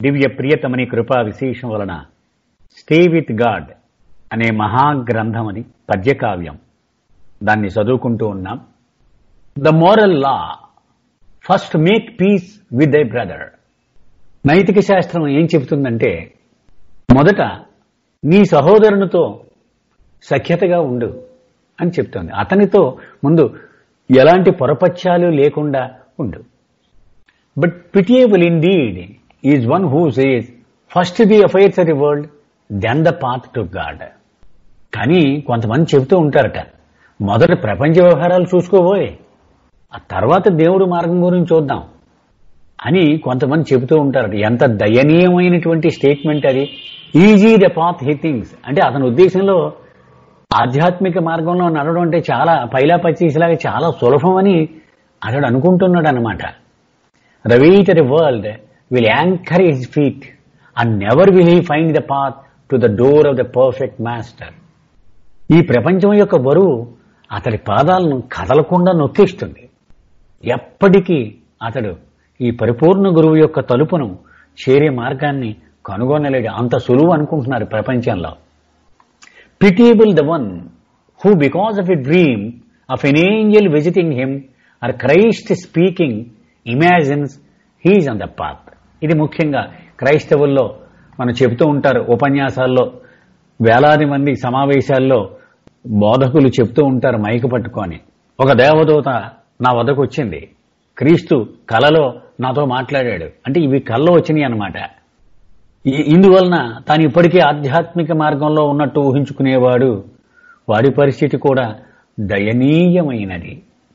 దివ్య ప్రియతమని కృపా విశేషం వలన స్టే విత్ గాడ్ అనే మహాగ్రంథం అని పద్యకావ్యం దాన్ని చదువుకుంటూ ఉన్నాం the moral law first make peace with a brother నైతిక శాస్త్రం ఏం చెబుతుందంటే మొదట నీ సహోదరునితో సఖ్యతగా ఉండు అని చెప్తోంది అతనితో ముందు ఎలాంటి పొరపత్యాలు లేకుండా ఉండు but pitiable indeed is one who says first the affairs of the world then the path to God కానీ కొంతమంది చెబుతూ ఉంటారట మొదట ప్రపంచ వ్యవహారాలు చూసుకోబోయే ఆ తర్వాత దేవుడు మార్గం గురించి చూద్దాం అని కొంతమంది చెబుతూ ఉంటారట ఎంత దయనీయమైనటువంటి స్టేట్మెంట్ అది easy the path he thinks అంటే అతని ఉద్దేశంలో ఆధ్యాత్మిక మార్గంలో నడవడం అంటే చాలా పైలా పచ్చీసలాగా చాలా సులభమని అతడు అనుకుంటున్నాడు అనమాట రవీట్ the world will anchor his feet and never will he find the path to the door of the perfect master ఈ ప్రపంచం యొక్క బరువు అతడి పాదాలను కదలకుండా నొక్కిస్తుంది ఎప్పటికీ అతడు ఈ పరిపూర్ణ గురువు యొక్క తలుపును చేరే మార్గాన్ని కనుగొనలేడు అంత సులువు అనుకుంటున్నారు ప్రపంచంలో pitiable the one who because of a dream of an angel visiting him or Christ speaking imagines he's on the path ఇది ముఖ్యంగా క్రైస్తవుల్లో మనం చెబుతూ ఉంటారు ఉపన్యాసాల్లో వేలాది మంది సమావేశాల్లో బోధకులు చెప్తూ ఉంటారు మైకు పట్టుకొని ఒక దేవదూత నా వద్దకు వచ్చింది క్రీస్తు కలలో నాతో మాట్లాడాడు అంటే ఇవి కల్లో వచ్చినాయి అనమాట ఇందువలన తాను ఇప్పటికే ఆధ్యాత్మిక మార్గంలో ఉన్నట్టు ఊహించుకునేవాడు వాడి పరిస్థితి కూడా దయనీయమైనది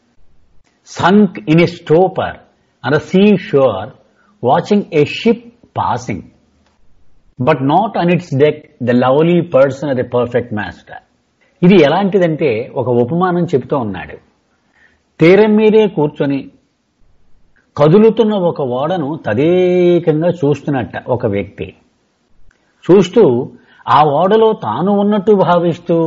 sunk in a stupor on sea shore watching a ship passing but not on its deck the lovely person the perfect master ఇది ఎలాంటిదంటే ఒక ఉపమానం చెబుతూ ఉన్నాడు తీరం మీదే కూర్చొని కదులుతున్న ఒక ఓడను తదేకంగా చూస్తున్నట్ట ఒక వ్యక్తి చూస్తూ ఆ ఓడలో తాను ఉన్నట్టు భావిస్తూ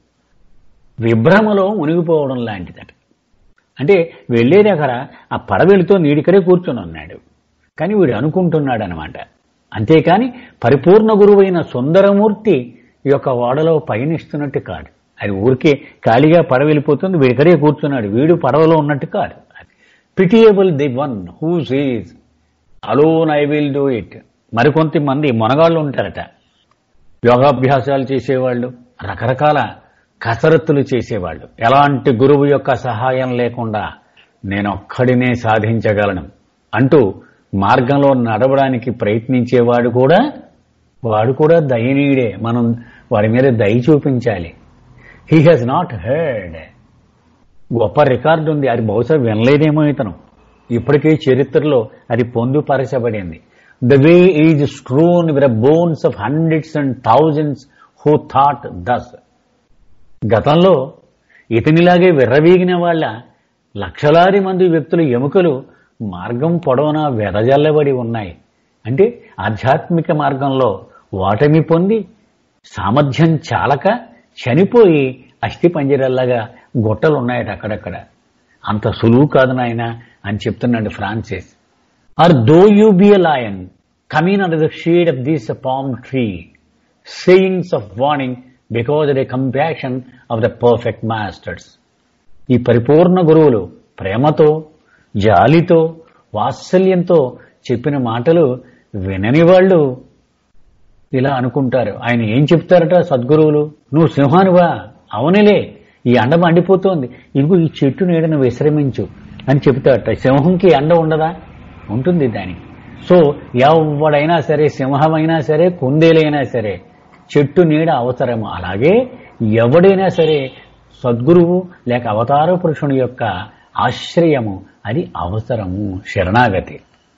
విభ్రమలో మునిగిపోవడం లాంటిదట అంటే వెళ్లే దగ్గర ఆ పడవెళుతో నీడికడే కూర్చొని ఉన్నాడు కానీ వీడు అనుకుంటున్నాడు అనమాట అంతేకాని పరిపూర్ణ గురువైన సుందరమూర్తి ఈ యొక్క ఓడలో పయనిస్తున్నట్టు కాదు అది ఊరికే ఖాళీగా పడవ వెళ్ళిపోతుంది వీడికడే కూర్చున్నాడు వీడు పడవలో ఉన్నట్టు కాదు pitiable the one who says alone I will do it మరికొంతమంది మొనగాళ్ళు ఉంటారట యోగాభ్యాసాలు చేసేవాళ్ళు రకరకాల కసరత్తులు చేసేవాళ్ళు ఎలాంటి గురువు యొక్క సహాయం లేకుండా నేను ఒక్కడినే సాధించగలను అంటూ మార్గంలో నడవడానికి ప్రయత్నించేవాడు కూడా వాడు కూడా దయనీయుడే మనం వాడి మీద దయ చూపించాలి హీ హాజ్ నాట్ హెర్డ్ గొప్ప రికార్డు ఉంది అది బహుశా వినలేదేమో ఇతను ఇప్పటికే చరిత్రలో అది పొందుపరచబడింది the way is strewn with bones of hundreds and thousands who thought thus గతంలో ఇతనిలాగే విర్రవీగిన వాళ్ళ లక్షలాది మంది వ్యక్తుల ఎముకలు మార్గం పొడవునా వెదజల్లబడి ఉన్నాయి అంటే ఆధ్యాత్మిక మార్గంలో ఓటమి పొంది సామర్థ్యం చాలక చనిపోయి అస్థి పంజరల్లాగా గుట్టలు ఉన్నాయట అక్కడక్కడ అంత సులువు కాదు నాయన అని చెప్తున్నాడు Francis or though you be a lion coming under the shade of this palm tree sayings of warning because the compassion of the perfect masters ఈ పరిపూర్ణ గురువులు ప్రేమతో జాలితో వాత్సల్యంతో చెప్పిన మాటలు వినని వాళ్ళు ఇలా అనుకుంటారు ఆయన ఏం చెప్తారట సద్గురువులు నువ్వు సింహానువా అవునులే ఈ అండ మండిపోతోంది ఇదిగో ఈ చెట్టు నీడను విశ్రమించు అని చెప్తారట సింహంకి అండ ఉండదా ఉంటుంది దానికి సో ఎవడైనా సరే సింహమైనా సరే కుందేలైనా సరే చెట్టు నీడ అవసరము అలాగే ఎవడైనా సరే సద్గురువు లేక అవతార పురుషుని యొక్క ఆశ్రయము అది అవసరము శరణాగతి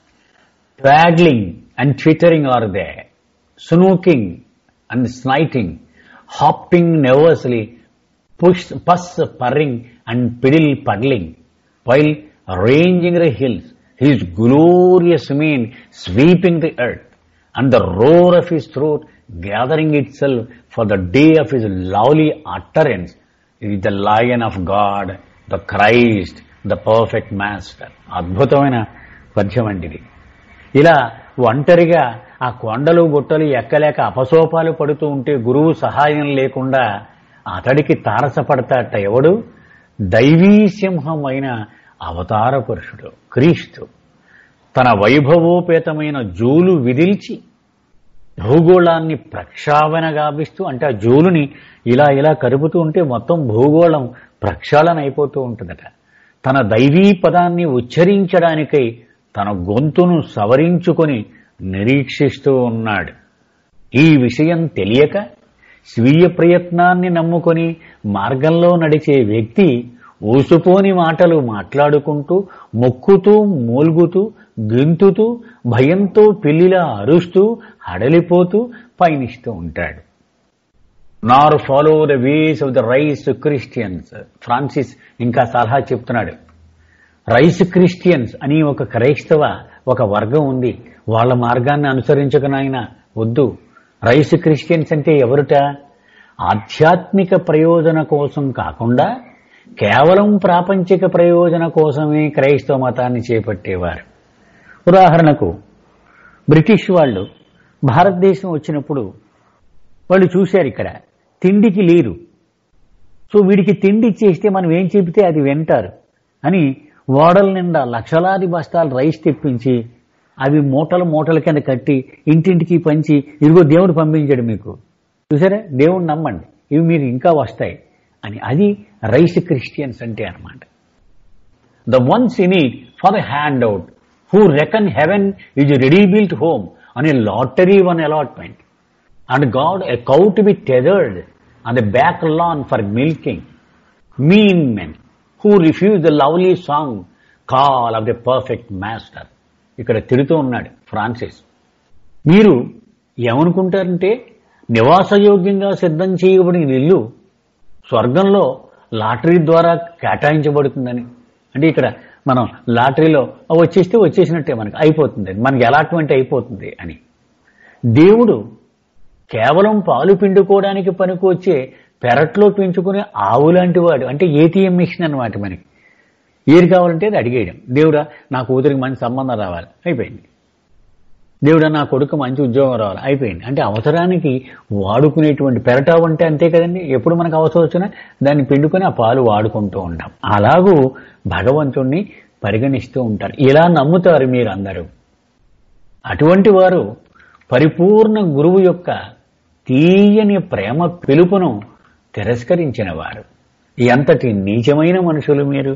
twaddling and twittering are they snooking and sniting, hopping nervously, push, puss purring and piddle puddling, while ranging the hills, his glorious mane sweeping the earth, and the roar of his throat gathering itself for the day of his lovely utterance, is the lion of God, the Christ, the perfect master. అద్భుతమైన పద్యం అండి ఇది ఇలా ఒంటరిగా ఆ కొండలు గుట్టలు ఎక్కలేక అపసోపాలు పడుతూ ఉంటే గురువు సహాయం లేకుండా అతడికి తారసపడతాట ఎవడు దైవీ సింహమైన అవతార పురుషుడు క్రీస్తు తన వైభవోపేతమైన జూలు విదిల్చి భూగోళాన్ని ప్రక్షాళన గావిస్తూ అంటే ఆ జూలుని ఇలా ఇలా కరుపుతూ ఉంటే మొత్తం భూగోళం ప్రక్షాళన అయిపోతూ ఉంటుందట తన దైవీ పదాన్ని ఉచ్చరించడానికై తన గొంతును సవరించుకొని నిరీక్షిస్తూ ఉన్నాడు ఈ విషయం తెలియక స్వీయ ప్రయత్నాన్ని నమ్ముకొని మార్గంలో నడిచే వ్యక్తి ఊసుపోని మాటలు మాట్లాడుకుంటూ మొక్కుతూ మూల్గుతూ గెంతుతూ భయంతో పిల్లిలా అరుస్తూ హడలిపోతూ పయనిస్తూ ఉంటాడు nor follow the ways of the rice Christians Francis ఇంకా సలహా చెప్తున్నాడు రైస్ క్రిస్టియన్స్ అని ఒక క్రైస్తవ ఒక వర్గం ఉంది వాళ్ళ మార్గాన్ని అనుసరించకనాయన వద్దు రైస్ క్రిస్టియన్స్ అంటే ఎవరుట ఆధ్యాత్మిక ప్రయోజన కోసం కాకుండా కేవలం ప్రాపంచిక ప్రయోజన కోసమే క్రైస్తవ మతాన్ని చేపట్టేవారు ఉదాహరణకు బ్రిటిష్ వాళ్ళు భారతదేశం వచ్చినప్పుడు వాళ్ళు చూశారు ఇక్కడ తిండికి లేరు సో వీడికి తిండి ఇచ్చేస్తే మనం ఏం చెబితే అది వింటారు అని ఓడల నిండా లక్షలాది బస్తాలు రైస్ తెప్పించి అవి మూటలు మూటల కింద కట్టి ఇంటింటికి పంచి ఇదిగో దేవుడు పంపించాడు మీకు చూసారా దేవుడు నమ్మండి ఇవి మీరు ఇంకా వస్తాయి అని అది రైస్ క్రిస్టియన్స్ అంటే అన్నమాట the ones in it for the hand out who reckon heaven is ready built home అని lottery one allotment and God a cow to be tethered on the back lawn for milking. Mean men who refuse the lovely song call of the perfect master. ఇక్కడ తిడుతూ ఉన్నాడు Francis మీరు ఏమనుకుంటారంటే నివాసయోగ్యంగా సిద్ధం చేయబడిన ఇల్లు స్వర్గంలో లాటరీ ద్వారా కేటాయించబడుతుందని అంటే ఇక్కడ మనం లాటరీలో వచ్చేస్తే వచ్చేసినట్టే మనకి అయిపోతుంది మనకి అలాట్మెంట్ అయిపోతుంది అని దేవుడు కేవలం పాలు పిండుకోవడానికి పనికి వచ్చే పెరట్లో పెంచుకునే ఆవు లాంటి వాడు అంటే ఏటీఎం మిషన్ అనమాట మనకి ఏది కావాలంటే అది అడిగేయడం దేవుడా నా కూతురికి మంచి సంబంధం రావాలి అయిపోయింది దేవుడా నా కొడుకు మంచి ఉద్యోగం రావాలి అయిపోయింది అంటే అవసరానికి వాడుకునేటువంటి పెరటావు అంటే అంతే కదండి ఎప్పుడు మనకు అవసరం వచ్చినా దాన్ని పిండుకొని ఆ పాలు వాడుకుంటూ ఉంటాం అలాగూ భగవంతుణ్ణి పరిగణిస్తూ ఉంటారు ఇలా నమ్ముతారు మీరు అందరూ అటువంటి వారు పరిపూర్ణ గురువు యొక్క తీయని ప్రేమ పిలుపును తిరస్కరించిన వారు ఎంతటి నీచమైన మనుషులు మీరు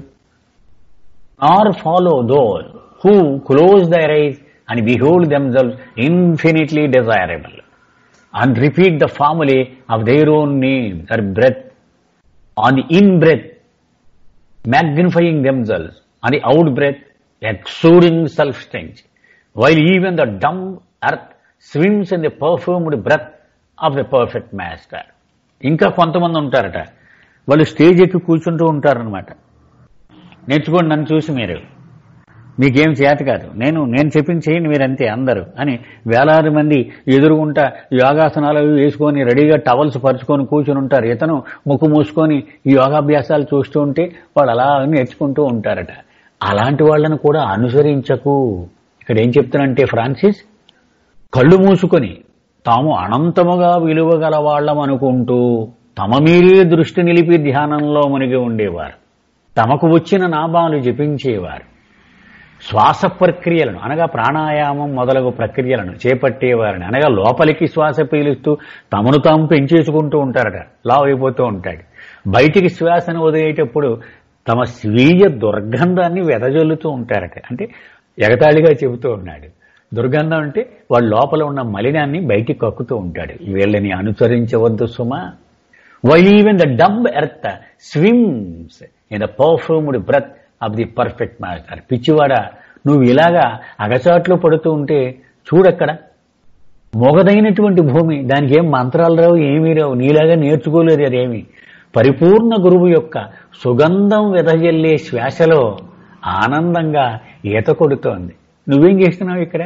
or follow those who close their eyes and behold themselves infinitely desirable and repeat the formula of their own name their breath on the in breath magnifying themselves on the out breath, exuding self-stench, while even the dumb earth swims in the perfumed breath of the perfect master. ఇంకా కొంతమంది ఉంటారట వాళ్ళు stage ఎక్కి కూర్చుంటూ ఉంటారనమాట నేర్చుకోండి నన్ను చూసి మీరు మీకేం చేత కాదు నేను నేను చెప్పింది చేయండి మీరు అంతే అందరూ అని వేలాది మంది ఎదురుగుంటా యోగాసనాలు అవి వేసుకొని రెడీగా టవల్స్ పరుచుకొని కూర్చుని ఉంటారు ఇతను ముక్కు మూసుకొని ఈ యోగాభ్యాసాలు చూస్తూ ఉంటే వాళ్ళు అలా నేర్చుకుంటూ ఉంటారట అలాంటి వాళ్ళను కూడా అనుసరించకు ఇక్కడ ఏం చెప్తానంటే ఫ్రాన్సిస్ కళ్ళు మూసుకొని తాము అనంతముగా విలువ గల వాళ్ళం అనుకుంటూ తమ మీరే దృష్టి నిలిపి ధ్యానంలో మునిగి ఉండేవారు తమకు వచ్చిన నామాలు జపించేవారు శ్వాస ప్రక్రియలను అనగా ప్రాణాయామం మొదలగు ప్రక్రియలను చేపట్టేవారిని అనగా లోపలికి శ్వాస పీలుస్తూ తమను తాము పెంచేసుకుంటూ ఉంటారట లావ్ అయిపోతూ ఉంటాడు బయటికి శ్వాసను వదిలేటప్పుడు తమ స్వీయ దుర్గంధాన్ని వెదజల్లుతూ ఉంటారట అంటే ఎగతాళిగా చెబుతూ ఉన్నాడు దుర్గంధం అంటే వాడు లోపల ఉన్న మలినాన్ని బయటికి కక్కుతూ ఉంటాడు వీళ్ళని అనుసరించవద్దు సుమా while even the dumb earth swims in the perfumed breath of the perfect master పిచ్చివాడ నువ్వు ఇలాగా అగచాట్లు పడుతూ ఉంటే చూడక్కడ మొగదైనటువంటి భూమి దానికి ఏం మంత్రాలు రావు ఏమీ రావు నీలాగా నేర్చుకోలేదు అదేమి పరిపూర్ణ గురువు యొక్క సుగంధం వెదజల్లే శ్వాసలో ఆనందంగా ఈత కొడుతోంది నువ్వేం చేస్తున్నావు ఇక్కడ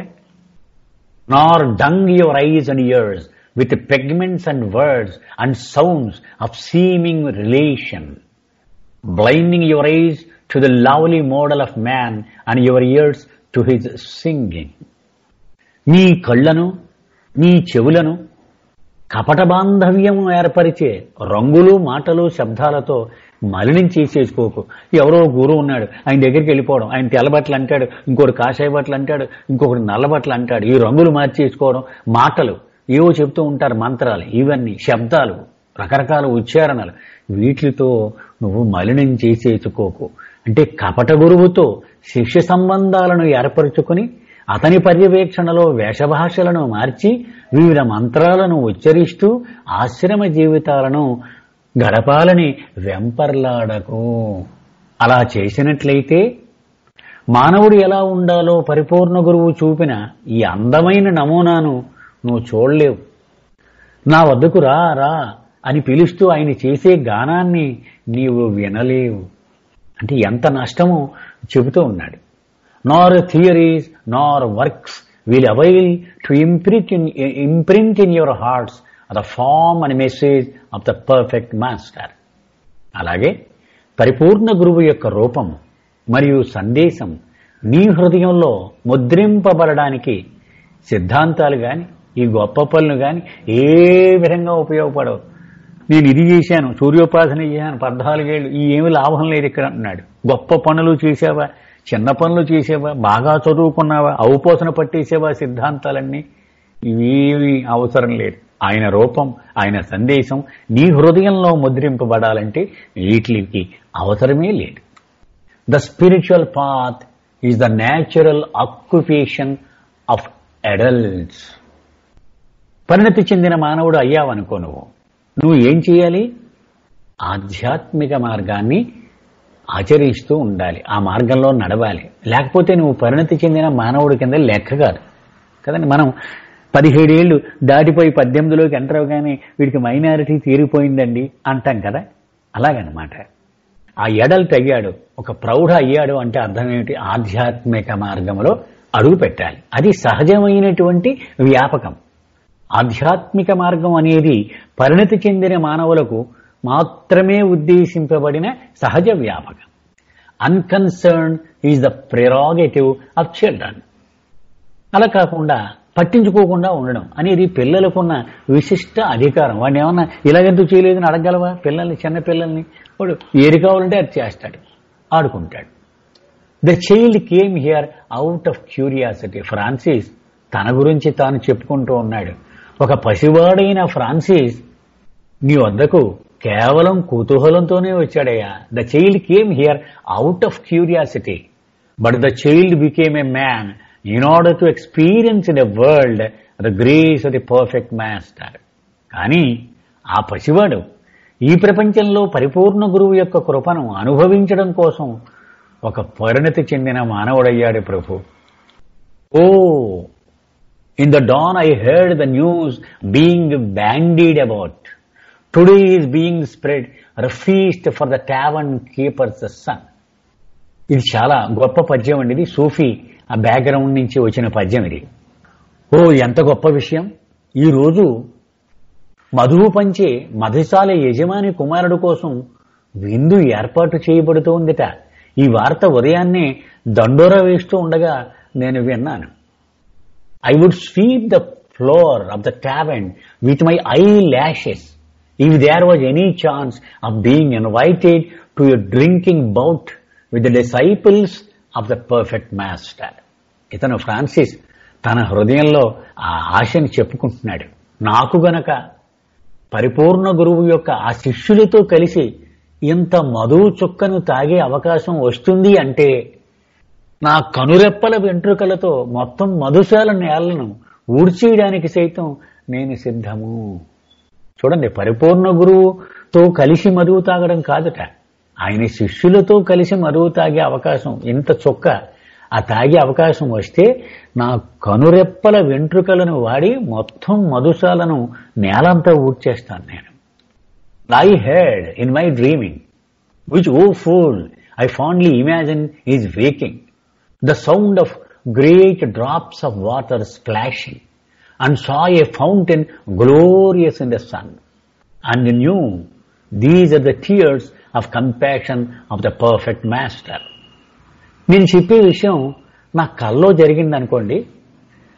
nor dung your eyes and ears with pigments and words and sounds of seeming relation blinding your eyes to the lovely model of man and your ears to his singing. నీ కళ్ళను నీ చెవులను కపట బాంధవ్యం ఏర్పరిచే రంగులు మాటలు శబ్దాలతో మలినం చేసేసుకోకు ఎవరో గురువు ఉన్నాడు ఆయన దగ్గరికి వెళ్ళిపోవడం ఆయన తెల్లబట్టలు అంటాడు ఇంకోటి కాషాయ బట్టలు అంటాడు ఇంకొకటి నల్లబట్టలు అంటాడు ఈ రంగులు మార్చేసుకోవడం మాటలు ఏవో చెప్తూ ఉంటారు మంత్రాలు ఇవన్నీ శబ్దాలు రకరకాల ఉచ్చారణలు వీటితో నువ్వు మలినం చేసేసుకోకు అంటే కపట గురువుతో శిష్య సంబంధాలను ఏర్పరచుకుని అతని పర్యవేక్షణలో వేషభాషలను మార్చి వివిధ మంత్రాలను ఉచ్చరిస్తూ ఆశ్రమ జీవితాలను గడపాలని వెంపర్లాడకు అలా చేసినట్లయితే మానవుడు ఎలా ఉండాలో పరిపూర్ణ గురువు చూపిన ఈ అందమైన నమూనాను నువ్వు చూడలేవు నా వద్దకు రా రా అని పిలుస్తూ ఆయన చేసే గానాన్ని నీవు వినలేవు అంటే ఎంత నష్టమో చెబుతూ ఉన్నాడు nor theories nor works will avail to imprint in imprint in your hearts the form and message of the perfect master అలాగే పరిపూర్ణ గురువు యొక్క రూపం మరియు సందేశం నీ హృదయంలో ముద్రింపబడడానికి సిద్ధాంతాలు గాని ఈ గొప్ప పనులు గాని ఏ విధంగా ఉపయోగపడవు నేను ఇది చేశాను సూర్యోపాసన చేశాను పద్నాలుగేళ్ళు ఈ ఏమి లాభం లేదు ఇక్కడ అన్నాడు గొప్ప పనులు చేసావా చిన్న పనులు చేసేవా బాగా చదువుకున్నావా ఔపోసన పట్టేసేవా సిద్ధాంతాలన్నీ ఇవేవి అవసరం లేదు ఆయన రూపం ఆయన సందేశం నీ హృదయంలో ముద్రింపబడాలంటే వీటికి అవసరమే లేదు the spiritual path is the natural occupation of adults పరిణతి చెందిన మానవుడు అయ్యావనుకో నువ్వు నువ్వు ఏం చేయాలి ఆధ్యాత్మిక మార్గాన్ని ఆచరిస్తూ ఉండాలి ఆ మార్గంలో నడవాలి లేకపోతే నువ్వు పరిణతి చెందిన మానవుడి కింద లెక్క కాదు కదండి మనం పదిహేడేళ్ళు దాటిపోయి పద్దెనిమిదిలోకి ఎంటర్ అవగానే వీడికి మైనారిటీ తీరిపోయిందండి అంటాం కదా అలాగనమాట ఆ ఎడల్ట్ అయ్యాడు ఒక ప్రౌఢ అయ్యాడు అంటే అర్థం ఏమిటి ఆధ్యాత్మిక మార్గంలో అడుగు పెట్టాలి అది సహజమైనటువంటి వ్యాపకం ఆధ్యాత్మిక మార్గం అనేది పరిణతి చెందిన మానవులకు మాత్రమే ఉద్దేశింపబడిన సహజ వ్యాపకం unconcern is the prerogative of children అలా కాకుండా పట్టించుకోకుండా ఉండడం అనేది పిల్లలకున్న విశిష్ట అధికారం వాడిని ఏమన్నా ఇలాగెందుకు చేయలేదని అడగలవా పిల్లల్ని చిన్న పిల్లల్ని వాడు ఏది కావాలంటే అది చేస్తాడు ఆడుకుంటాడు the child came here out of curiosity Francis తన గురించి తాను చెప్పుకుంటూ ఉన్నాడు ఒక పసివాడైన ఫ్రాన్సిస్ నీ వద్దకు కేవలం కుతూహలంతోనే వచ్చాడయ్యా the child came here out of curiosity but the child became a man in order to experience in a world the grace of the perfect master కానీ ఆ పసివాడు ఈ ప్రపంచంలో పరిపూర్ణ గురువు యొక్క కృపను అనుభవించడం కోసం ఒక పరిణతి చెందిన మానవుడయ్యాడు ప్రభు oh in the dawn I heard the news being bandied about today is being spread a feast for the tavern keepers the son ఇది చాలా గొప్ప పద్యం అండి ఇది సూఫీ ఆ బ్యాక్గ్రౌండ్ నుంచి వచ్చిన పద్యం ఇది ఓ ఎంత గొప్ప విషయం ఈరోజు మధువు పంచే మధుశాల యజమాని కుమారుడు కోసం విందు ఏర్పాటు చేయబడుతోందిట ఈ వార్త ఉదయాన్నే దండోర వేస్తూ ఉండగా నేను విన్నాను I would sweep the floor of the tavern with my eyelashes if there was any chance of being invited to a drinking bout with the disciples of the perfect master ఇతను ఫ్రాన్సిస్ తన హృదయంలో ఆ ఆశని చెప్పుకుంటున్నాడు నాకు గనక పరిపూర్ణ గురువు యొక్క ఆ శిష్యులతో కలిసి ఇంత మధువు చుక్కను తాగే అవకాశం వస్తుంది అంటే నా కనురెప్పల వెంట్రుకలతో మొత్తం మధుశాల నేలను ఊడ్చేయడానికి సైతం నేను సిద్ధము చూడండి పరిపూర్ణ గురువుతో కలిసి మధువు తాగడం కాదుట ఆయన శిష్యులతో కలిసి మరువు తాగే అవకాశం ఇంత చొక్క ఆ తాగే అవకాశం వస్తే నా కనురెప్పల వెంట్రుకలను వాడి మొత్తం మధుశాలను నేలంతా ఊడ్చేస్తాను నేను I heard in my dreaming which oh fool I fondly imagine is waking the sound of great drops of water splashing and saw a fountain glorious in the sun, and knew these are the tears of compassion of the perfect master. నేను చెప్పే విషయం నా కల్లో జరిగింది అనుకోండి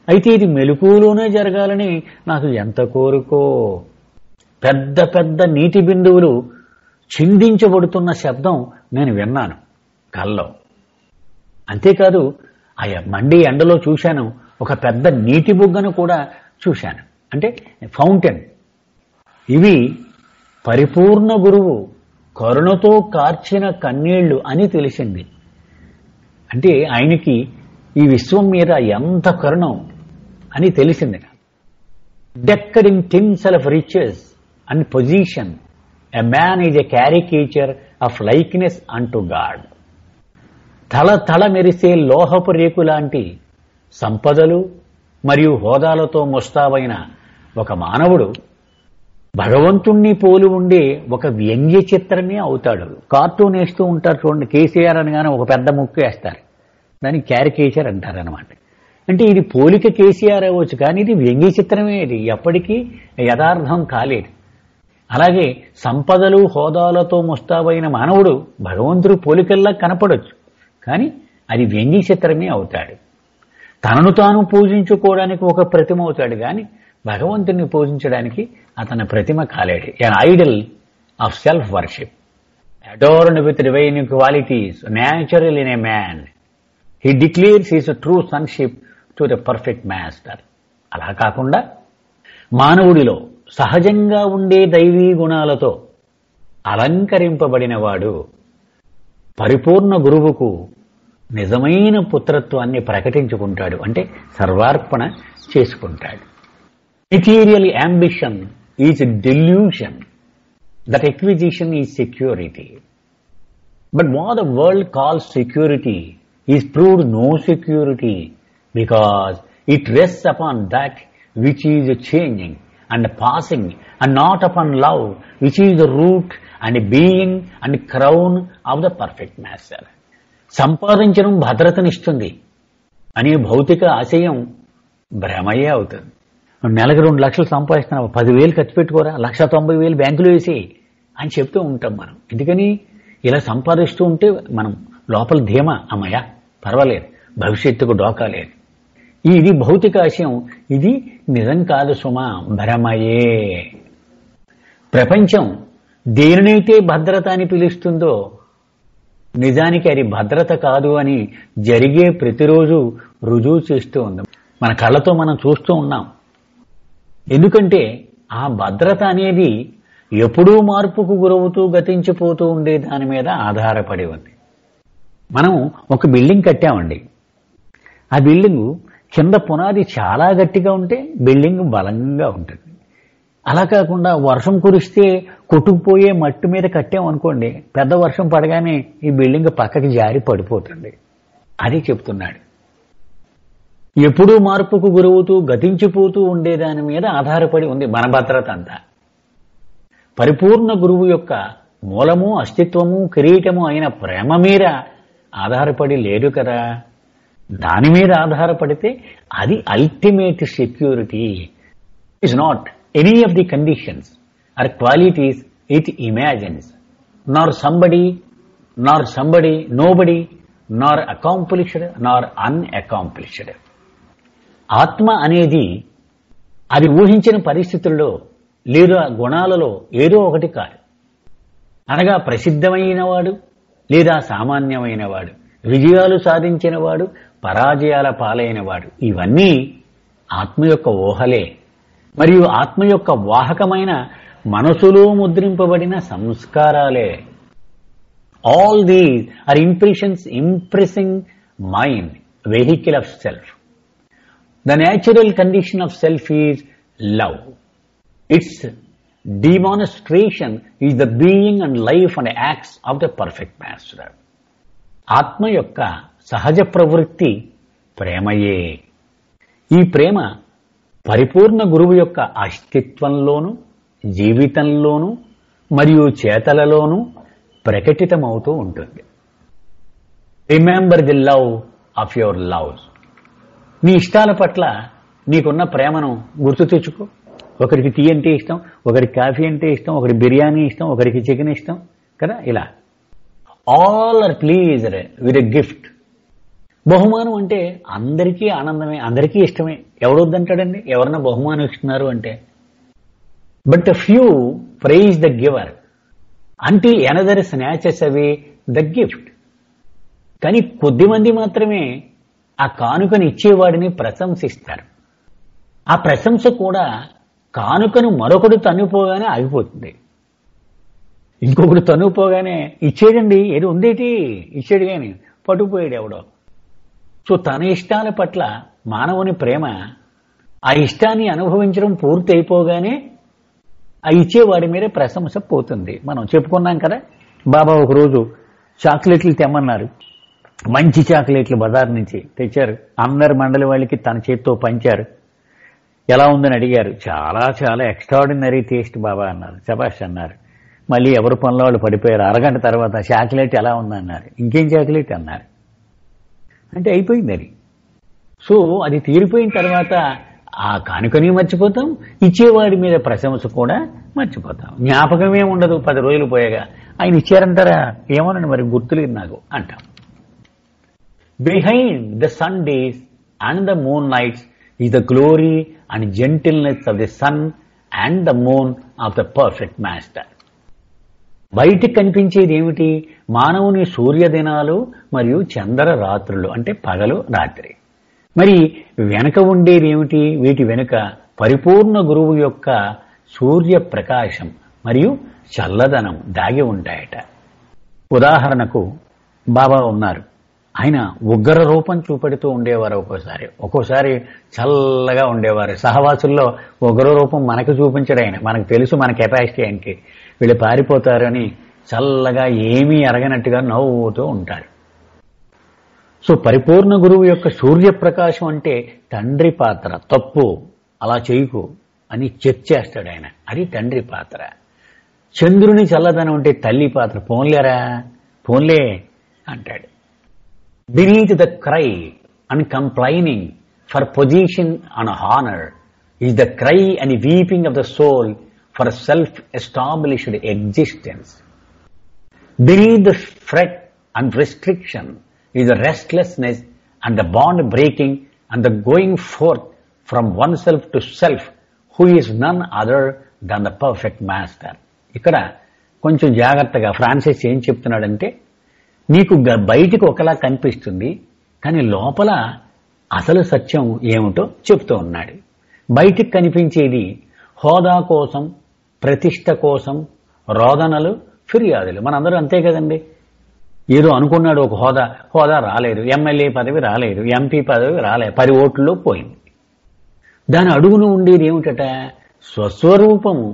అయితే ఇది మెలకువలోనే జరగాలని నాకు ఎంత కోరుకో పెద్ద పెద్ద నీటి బిందువులు చిందించబడుతున్న శబ్దం నేను విన్నాను కల్లో అంతేకాదు ఆ మండి ఎండలో చూశాను ఒక పెద్ద నీటి బుగ్గను కూడా చూశాను అంటే ఫౌంటైన్ ఇవి పరిపూర్ణ గురువు కరుణతో కార్చిన కన్నీళ్లు అని తెలిసింది అంటే ఆయనకి ఈ విశ్వం మీద ఎంత కరుణం అని తెలిసింది decked in tinsel of riches and position a man is a caricature of likeness unto God తల తల మెరిసే లోహపు రేకు లాంటి సంపదలు మరియు హోదాలతో ముస్తాబైన ఒక మానవుడు భగవంతుణ్ణి పోలి ఉండే ఒక వ్యంగ్య చిత్రమే అవుతాడు కార్టూన్ వేస్తూ ఉంటారు చూడండి కేసీఆర్ అనగానే ఒక పెద్ద ముక్కు వేస్తారు దాన్ని క్యారికేచర్ అంటారనమాట అంటే ఇది పోలిక కేసీఆర్ అవ్వచ్చు కానీ ఇది వ్యంగ్య చిత్రమే ఇది ఎప్పటికీ యథార్థం కాలేదు అలాగే సంపదలు హోదాలతో ముస్తాబైన మానవుడు భగవంతుడు పోలికల్లా కనపడొచ్చు కానీ అది వ్యంగ్య చిత్రమే అవుతాడు తనను తాను పూజించుకోవడానికి ఒక ప్రతిమ అవుతాడు కానీ భగవంతుని పూజించడానికి అతని ప్రతిమ కాలేడు an idol of self worship adorn with divine qualities natural in a man he declares his true sonship to the perfect master అలా కాకుండా మానవుడిలో సహజంగా ఉండే దైవీ గుణాలతో అలంకరింపబడినవాడు పరిపూర్ణ గురువుకు నిజమైన పుత్రత్వాన్ని ప్రకటించుకుంటాడు అంటే సర్వార్పణ చేసుకుంటాడు material ambition is delusion that acquisition is security But what the world calls security is proved no security because it rests upon that which is changing and passing and not upon love which is the root and being and crown of the perfect master. సంపాదించడం భద్రతనిస్తుంది అనే భౌతిక ఆశయం భ్రమయే అవుతుంది నెలకు రెండు లక్షలు సంపాదిస్తున్నావు పదివేలు ఖర్చు పెట్టుకోరా లక్ష తొంభై వేలు బ్యాంకులో వేసి అని చెప్తూ ఉంటాం మనం ఎందుకని ఇలా సంపాదిస్తూ ఉంటే మనం లోపల ధీమా అమ్మయ్య పర్వాలేదు భవిష్యత్తుకు డోకా లేదు ఇది భౌతిక ఆశయం ఇది నిజం కాదు సుమా భ్రమయే ప్రపంచం దేనినైతే భద్రత అని పిలుస్తుందో నిజానికి అది భద్రత కాదు అని జరిగే ప్రతిరోజు రుజువు చేస్తూ ఉంది మన కళ్ళతో మనం చూస్తూ ఉన్నాం ఎందుకంటే ఆ భద్రత అనేది ఎప్పుడూ మార్పుకు గురవుతూ గతించిపోతూ ఉండే దాని మీద ఆధారపడి ఉంది మనం ఒక బిల్డింగ్ కట్టామండి ఆ బిల్డింగ్ కింద పునాది చాలా గట్టిగా ఉంటే బిల్డింగ్ బలంగా ఉంటుంది అలా కాకుండా వర్షం కురిస్తే కొట్టుకుపోయే మట్టి మీద కట్టామనుకోండి పెద్ద వర్షం పడగానే ఈ బిల్డింగ్ పక్కకి జారి పడిపోతుంది అది చెప్తున్నాడు ఎప్పుడూ మార్పుకు గురవుతూ గతించిపోతూ ఉండే దాని మీద ఆధారపడి ఉంది మన భద్రత అంతా పరిపూర్ణ గురువు యొక్క మూలము అస్తిత్వము కిరీటము అయిన ప్రేమ మీద ఆధారపడి లేదు కదా దాని మీద ఆధారపడితే అది ultimate security is not any of the conditions or qualities it imagines nor somebody nor somebody nobody nor accomplished nor unaccomplished ఆత్మ అనేది అది ఊహించిన పరిస్థితుల్లో లేదా గుణాలలో ఏదో ఒకటి కాదు అనగా ప్రసిద్ధమైనవాడు లేదా సామాన్యమైనవాడు విజయాలు సాధించినవాడు పరాజయాల పాలైనవాడు ఇవన్నీ ఆత్మ యొక్క ఊహలే మరియు ఆత్మ యొక్క వాహకమైన మనసులో ముద్రింపబడిన సంస్కారాలే all these are impressions impressing mind vehicle of self the natural condition of self is love its demonstration is the being and life and acts of the perfect master. ఆత్మ యొక్క సహజ ప్రవృత్తి ప్రేమయే ఈ ప్రేమ పరిపూర్ణ గురువు యొక్క అస్తిత్వంలోను జీవితంలోను మరియు చేతలలోనూ ప్రకటితమవుతూ ఉంటుంది remember the love of your loves నీ ఇష్టాల పట్ల నీకున్న ప్రేమను గుర్తు తెచ్చుకో ఒకరికి టీ అంటే ఇష్టం ఒకరికి కాఫీ అంటే ఇష్టం ఒకరికి బిర్యానీ ఇష్టం ఒకరికి చికెన్ ఇష్టం కదా ఇలా all are pleased with a gift బహుమానం అంటే అందరికీ ఆనందమే అందరికీ ఇష్టమే ఎవడొద్దంటాడండి ఎవరన్నా బహుమానం ఇస్తున్నారు అంటే but few prize the giver until another snatches away the gift కానీ కొద్దిమంది మాత్రమే ఆ కానుకను ఇచ్చేవాడిని ప్రశంసిస్తారు ఆ ప్రశంస కూడా కానుకను మరొకడు తన్నుపోగానే ఆగిపోతుంది ఇంకొకడు తన్నుపోగానే ఇచ్చేయండి ఏది ఉందేటి ఇచ్చాడు కానీ పట్టుకుపోయాడు ఎవడో సో తన ఇష్టాల పట్ల మానవుని ప్రేమ ఆ ఇష్టాన్ని అనుభవించడం పూర్తి అయిపోగానే ఆ ఇచ్చేవాడి మీదే ప్రశంస పోతుంది మనం చెప్పుకున్నాం కదా బాబా ఒకరోజు చాక్లెట్లు తెమ్మన్నారు మంచి చాక్లెట్లు బజార్ నుంచి తెచ్చారు అందరి మండలి వాళ్ళకి తన చేత్తో పంచారు ఎలా ఉందని అడిగారు చాలా చాలా ఎక్స్ట్రాడినరీ టేస్ట్ బాబా అన్నారు శబాష్ అన్నారు మళ్ళీ ఎవరి పనుల వాళ్ళు పడిపోయారు అరగంట తర్వాత చాక్లెట్ ఎలా ఉందన్నారు ఇంకేం చాక్లెట్ అన్నారు అంటే అయిపోయింది అది సో అది తీరిపోయిన తర్వాత ఆ కానుకని మర్చిపోతాం ఇచ్చేవాడి మీద ప్రశంస కూడా మర్చిపోతాం జ్ఞాపకమే ఉండదు పది రోజులు పోయాగా ఆయన ఇచ్చారంటారా ఏమోనండి మరి గుర్తులేదు నాకు అంటాం behind the sun days and the moon nights ఈ the glory and gentleness of the sun and the moon of the perfect master బయటికి కనిపించేది ఏమిటి మానవుని సూర్యదినాలు మరియు చంద్ర రాత్రులు అంటే పగలు రాత్రి మరి వెనక ఉండేది ఏమిటి వీటి వెనుక పరిపూర్ణ గురువు యొక్క సూర్య ప్రకాశం మరియు చల్లదనం దాగి ఉంటాయట ఉదాహరణకు బాబా ఉన్నారు ఆయన ఉగ్ర రూపం చూపెడుతూ ఉండేవారు ఒక్కోసారి ఒక్కోసారి చల్లగా ఉండేవారు సహవాసుల్లో ఉగ్ర రూపం మనకు చూపించడు ఆయన మనకు తెలుసు మన కెపాసిటీ ఆయనకి వీళ్ళు పారిపోతారని చల్లగా ఏమీ అరగనట్టుగా నవ్వుతూ ఉంటారు సో పరిపూర్ణ గురువు యొక్క సూర్యప్రకాశం అంటే తండ్రి పాత్ర తప్పు అలా చేయకు అని చెక్ చేస్తాడు ఆయన అది తండ్రి పాత్ర చంద్రుని చల్లదనం అంటే తల్లి పాత్ర పోన్లేరా పోన్లే అంటాడు beneath the cry and complaining for position and honor is the cry and weeping of the soul for self-established existence. Beneath the fret and restriction is the restlessness and the bond breaking and the going forth from oneself to self who is none other than the perfect master. ఇక్కడ కొంచెం జాగ్రత్తగా Francis ఏం చెప్తున్నాడంటే నీకు గ- బయటికి ఒకలా కనిపిస్తుంది కానీ లోపల అసలు సత్యం ఏమిటో చెప్తూ ఉన్నాడు బయటికి కనిపించేది హోదా కోసం ప్రతిష్ట కోసం రోదనలు ఫిర్యాదులు మనందరూ అంతే కదండి ఏదో అనుకున్నాడు ఒక హోదా హోదా రాలేదు ఎమ్మెల్యే పదవి రాలేదు ఎంపీ పదవి రాలేదు పది ఓట్లలో పోయింది దాని అడుగును ఉండేది ఏమిటట స్వస్వరూపము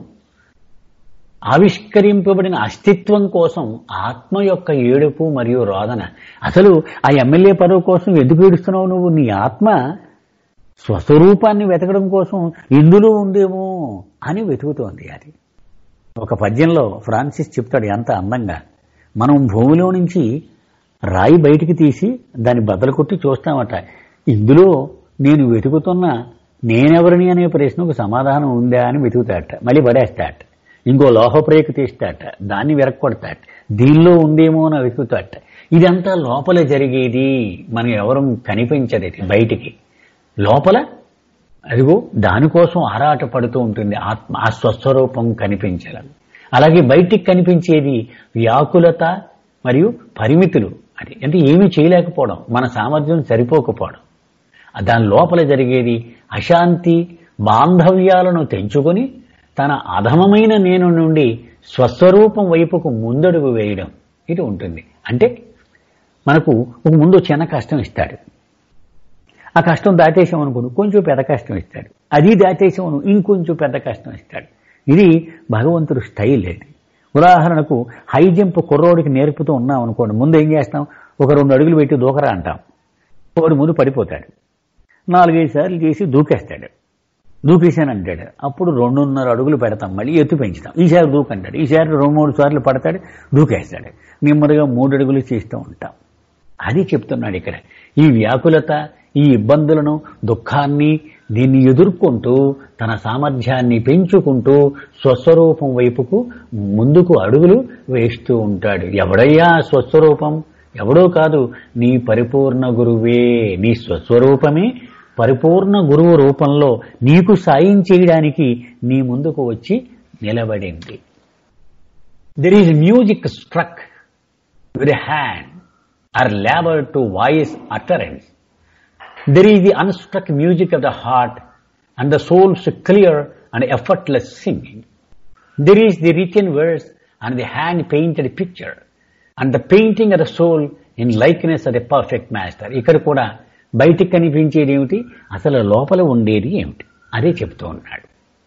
ఆవిష్కరింపబడిన అస్తిత్వం కోసం ఆత్మ యొక్క ఏడుపు మరియు రోదన అసలు ఆ ఎమ్మెల్యే పదవి కోసం ఎందుకు ఏడుస్తున్నావు నువ్వు నీ ఆత్మ స్వస్వరూపాన్ని వెతకడం కోసం ఇందులో ఉందేమో అని వెతుకుతోంది అది ఒక పద్యంలో ఫ్రాన్సిస్ చెప్తాడు ఎంత అందంగా మనం భూమిలో నుంచి రాయి బయటికి తీసి దాన్ని బద్దలు కొట్టి చూస్తామట ఇందులో నేను వెతుకుతున్న నేనెవరిని అనే ప్రశ్నకు సమాధానం ఉందా అని వెతుకుతాట మళ్ళీ పడేస్తాట ఇంకో లోహప్రేకు తీస్తాట దాన్ని వెరక్కొడతాట దీనిలో ఉందేమో అని వెతుకుతాట ఇదంతా లోపల జరిగేది మనం ఎవరు కనిపించదు ఇది బయటికి లోపల అదిగో దానికోసం ఆరాట పడుతూ ఉంటుంది ఆత్మ ఆ స్వస్వరూపం కనిపించడం అలాగే బయటికి కనిపించేది వ్యాకులత మరియు పరిమితులు అది అంటే ఏమీ చేయలేకపోవడం మన సామర్థ్యం సరిపోకపోవడం ఆ దాని లోపల జరిగేది అశాంతి బాంధవ్యాలను తెంచుకొని తన అధమమైన నేను నుండి స్వస్వరూపం వైపుకు ముందడుగు వేయడం ఇది ఉంటుంది అంటే మనకు ఒక ముందు చిన్న కష్టం ఇస్తాడు ఆ కష్టం దాటేసాం అనుకోను కొంచెం పెద్ద కష్టం ఇస్తాడు అది దాటేసాం అను ఇంకొంచెం పెద్ద కష్టం ఇస్తాడు ఇది భగవంతుడు స్టైల్ ఇది ఉదాహరణకు హై జంప్ కుర్రోడికి నేర్పుతూ ఉన్నాం అనుకోండి ముందు ఏం చేస్తాం ఒక రెండు అడుగులు పెట్టి దూకరా అంటాం వాడు ముందు పడిపోతాడు నాలుగైదు సార్లు చేసి దూకేస్తాడు దూకేశాను అంటాడు అప్పుడు రెండున్నర అడుగులు పెడతాం మళ్ళీ ఎత్తు పెంచుతాం ఈసారి దూకంటాడు ఈసారి రెండు మూడు సార్లు పడతాడు దూకేస్తాడు నెమ్మదిగా మూడు అడుగులు చేస్తూ ఉంటాం అది చెప్తున్నాడు ఇక్కడ ఈ వ్యాకులత ఈ ఇబ్బందులను దుఃఖాన్ని దీన్ని ఎదుర్కొంటూ తన సామర్థ్యాన్ని పెంచుకుంటూ స్వస్వరూపం వైపుకు ముందుకు అడుగులు వేస్తూ ఉంటాడు ఎవడయ్యా ఆ స్వస్వరూపం ఎవడో కాదు నీ పరిపూర్ణ గురువే నీ స్వస్వరూపమే పరిపూర్ణ గురువు రూపంలో నీకు సాయం చేయడానికి నీ ముందుకు వచ్చి నిలబడింది there is music struck with hand or labour to voice utterance there is the unstruck music of the heart and the soul's clear and effortless singing There is the written verse and the hand painted picture and the painting of the soul in likeness of the perfect master. ఇక్కడ కూడా బయటికి కనిపించేది ఏమిటి అసలు లోపల ఉండేది ఏమిటి అదే చెప్తూ ఉన్నాడు